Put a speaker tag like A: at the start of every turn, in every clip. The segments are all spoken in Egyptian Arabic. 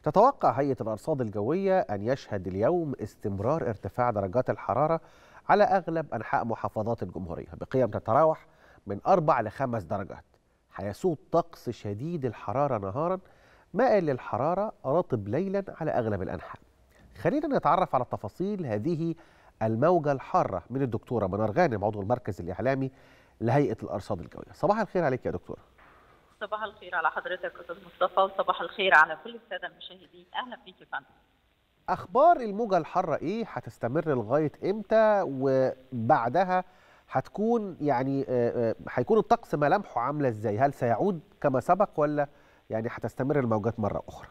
A: تتوقع هيئة الأرصاد الجوية أن يشهد اليوم استمرار ارتفاع درجات الحرارة على أغلب أنحاء محافظات الجمهورية بقيم تتراوح من أربع لخمس درجات هيسود طقس شديد الحرارة نهارا مائل للحرارة رطب ليلا على أغلب الأنحاء خلينا نتعرف على تفاصيل هذه الموجة الحارة من الدكتورة منار غانم عضو المركز الإعلامي لهيئة الأرصاد الجوية صباح الخير عليك يا دكتورة
B: صباح الخير على حضرتك استاذ مصطفى وصباح الخير على كل الساده المشاهدين اهلا بيك يا فندم
A: اخبار الموجه الحاره ايه هتستمر لغايه امتى وبعدها هتكون يعني هيكون الطقس ملامحه عامله ازاي هل سيعود كما سبق ولا يعني هتستمر الموجات مره اخرى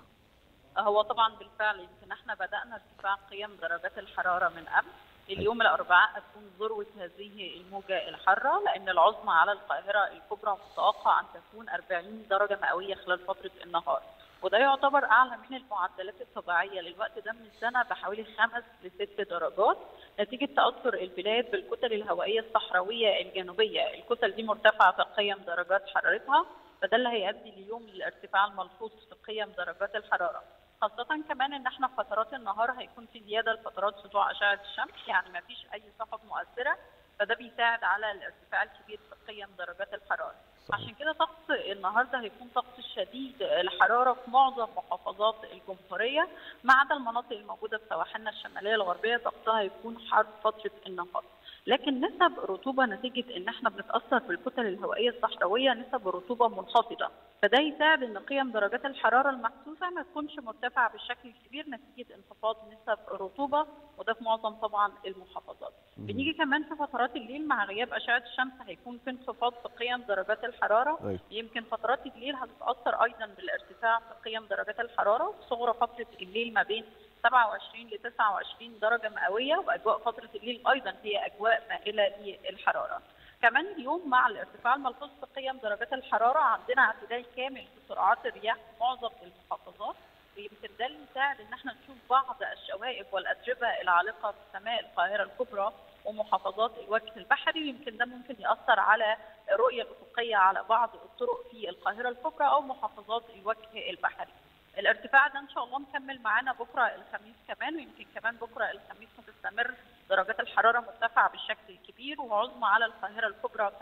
B: هو طبعا بالفعل يمكن احنا بدانا ارتفاع قيم درجات الحراره من قبل اليوم الاربعاء هتكون ذروه هذه الموجه الحاره لان العظمى على القاهره الكبرى متوقع ان تكون 40 درجه مئويه خلال فتره النهار وده يعتبر اعلى من المعدلات الطبيعيه للوقت ده من السنه بحوالي خمس لست درجات نتيجه تاثر البلاد بالكتل الهوائيه الصحراويه الجنوبيه، الكتل دي مرتفعه في قيم درجات حرارتها فده اللي هيؤدي اليوم للارتفاع الملحوظ في قيم درجات الحراره. خاصة كمان ان احنا في فترات النهار هيكون في زيادة لفترات سطوع اشعة الشمس يعني ما فيش اي سحب مؤثرة فده بيساعد على الارتفاع الكبير في قيم درجات الحرارة. صحيح. عشان كده طقس النهارده هيكون طقس شديد الحراره في معظم محافظات الجمهوريه ما عدا المناطق الموجوده في سواحلنا الشماليه الغربيه طقسها هيكون حار فتره النهار. لكن نسب رطوبه نتيجه ان احنا بنتاثر بالكتل الهوائيه الصحراويه نسب الرطوبه منخفضه فده يساعد ان قيم درجات الحراره المحسوسه ما تكونش مرتفعه بالشكل الكبير نتيجه انخفاض نسب الرطوبه وده في معظم طبعا المحافظات. بنيجي كمان في فترات الليل مع غياب اشعه الشمس هيكون في انخفاض في قيم درجات الحراره أي. يمكن فترات الليل هتتاثر ايضا بالارتفاع في قيم درجات الحراره صغرى فتره الليل ما بين 27 ل 29 درجه مئويه واجواء فتره الليل ايضا هي اجواء مائله للحراره. كمان اليوم مع الارتفاع الملحوظ في قيم درجات الحراره عندنا اعتدال كامل في سرعات الرياح في معظم المحافظات ويمكن ده اللي يساعد ان احنا نشوف بعض الشوائب والاتربه العالقه في سماء القاهره الكبرى ومحافظات الوجه البحري ويمكن ده ممكن ياثر على الرؤيه الافقيه على بعض الطرق في القاهره الكبرى او محافظات الوجه البحري. الارتفاع ده ان شاء الله مكمل معانا بكره الخميس كمان ويمكن كمان بكره الخميس هتستمر درجات الحراره مرتفعه بالشكل الكبير وعظمى على القاهره الكبرى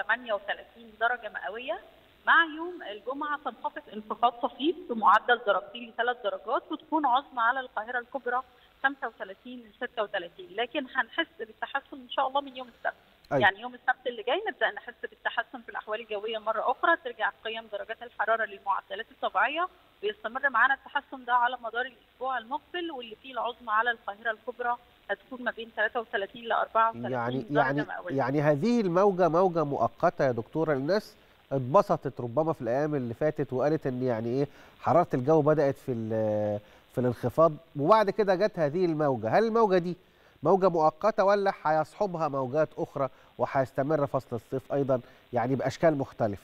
B: 38 درجه مئويه مع يوم الجمعه تنخفض انخفاض طفيف بمعدل درجتين لثلاث درجات وتكون عظمى على القاهره الكبرى 35 ل 36 لكن هنحس بالتحسن ان شاء الله من يوم السبت أي. يعني يوم السبت اللي جاي نبدا نحس بالتحسن في الاحوال الجويه مره اخرى ترجع قيم درجات الحراره للمعدلات الطبيعيه ويستمر معانا التحسن ده على مدار الاسبوع المقبل واللي فيه العظمى على القاهره الكبرى هتكون ما بين 33 ل 34
A: يعني
B: درجة
A: يعني
B: مئوية.
A: يعني هذه الموجه موجه مؤقته يا دكتوره الناس اتبسطت ربما في الايام اللي فاتت وقالت ان يعني ايه حراره الجو بدات في في الانخفاض وبعد كده جت هذه الموجه هل الموجه دي موجه مؤقته ولا هيصحبها موجات اخرى وهيستمر فصل الصيف ايضا يعني باشكال مختلفه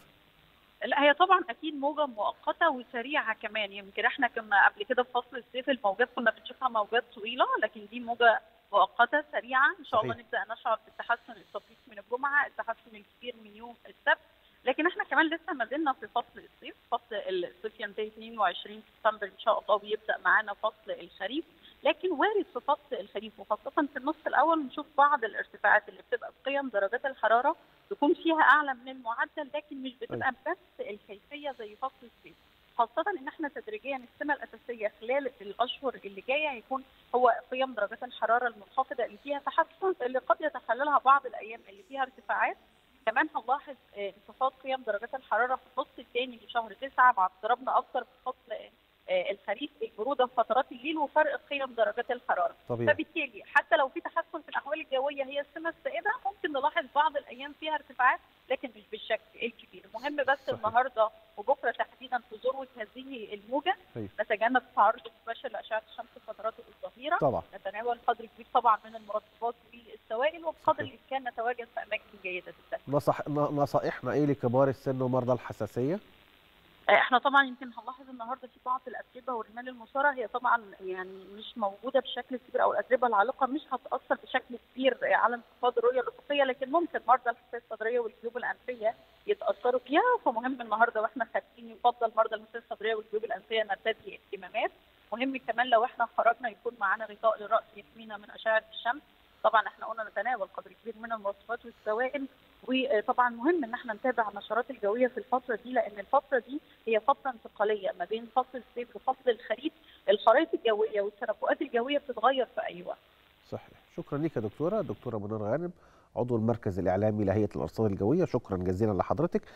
B: لا هي طبعا اكيد موجه مؤقته وسريعه كمان يمكن احنا كنا قبل كده في فصل الصيف الموجات كنا بنشوفها موجات طويله لكن دي موجه مؤقته سريعه ان شاء الله نبدا نشعر بالتحسن الطفيف من الجمعه التحسن الكبير من يوم السبت لكن احنا كمان لسه ما زلنا في فصل الصيف فصل الصيف ينتهي 22 سبتمبر ان شاء الله ويبدا معانا فصل الخريف لكن وارد في فصل الخريف وخاصه في النص الاول نشوف بعض الارتفاعات اللي بتبقى في قيم درجات الحراره تكون فيها اعلى من المعدل لكن مش بتبقى بس الكيفيه زي فصل الصيف خاصة ان احنا تدريجيا السمة الاساسية خلال الاشهر اللي جاية هيكون هو قيم درجات الحرارة المنخفضة اللي فيها تحسن اللي قد يتخللها بعض الايام اللي فيها ارتفاعات كمان هنلاحظ انخفاض قيم درجات الحراره في النص الثاني لشهر تسعه مع اضطرابنا اكثر في فصل الخريف البروده في فترات الليل وفرق قيم درجات الحراره
A: طبيعي.
B: فبالتالي حتى لو في تحسن في الاحوال الجويه هي السمه السائده ممكن نلاحظ بعض الايام فيها ارتفاعات لكن مش بالشكل الكبير المهم بس صحيح. النهارده وبكره تحديدا في ذروه هذه الموجه
A: صحيح.
B: نتجنب التعرض المباشر لاشعه الشمس في فترات الظهيره
A: طبعا
B: نتناول قدر كبير طبعا من المرطبات والسوائل وبقدر الامكان نتواجد في اماكن جيده التدفئه
A: نصح... نصائحنا ايه لكبار السن ومرضى الحساسيه؟
B: احنا طبعا يمكن هنلاحظ النهارده في بعض الاتربه والرمال المثاره هي طبعا يعني مش موجوده بشكل كبير او الاتربه العالقه مش هتاثر بشكل كبير على انخفاض الرؤيه الافقيه لكن ممكن مرضى الحساسيه الصدريه والجيوب الانفيه يتاثروا فيها فمهم النهارده واحنا خارجين يفضل مرضى الحساسيه الصدريه والجيوب الانفيه نرتدي اهتمامات مهم كمان لو احنا خرجنا يكون معانا غطاء للراس يحمينا من اشعه الشمس طبعا احنا قلنا نتناول قدر كبير من المواصفات والسوائل وطبعا مهم ان احنا نتابع النشرات الجويه في الفتره دي لان الفتره دي هي فتره انتقاليه ما بين فصل الصيف وفصل الخريف الخرائط الجويه والتنبؤات الجويه بتتغير في اي وقت
A: صحيح شكرا لك يا دكتوره دكتوره منار غانم عضو المركز الاعلامي لهيئه الارصاد الجويه شكرا جزيلا لحضرتك